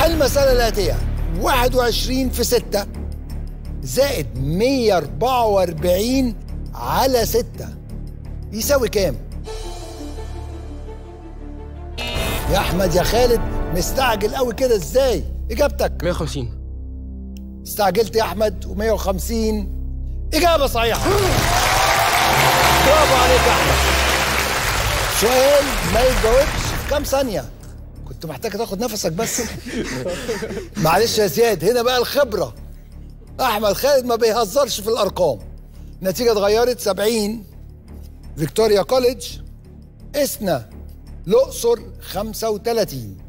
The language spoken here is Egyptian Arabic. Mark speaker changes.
Speaker 1: حل المسألة الآتية 21 في 6 زائد 144 على 6 يساوي كام؟ يا أحمد يا خالد مستعجل قوي كده إزاي؟ إجابتك
Speaker 2: 150
Speaker 1: استعجلت يا أحمد و150 إجابة صحيحة برافو عليك يا أحمد سؤال ما يتجاوبش في كام ثانية كنت محتاج تاخد نفسك بس معلش يا زياد هنا بقى الخبرة أحمد خالد ما بيهزرش في الأرقام النتيجة اتغيرت 70 فيكتوريا كوليدج إسنا الأقصر 35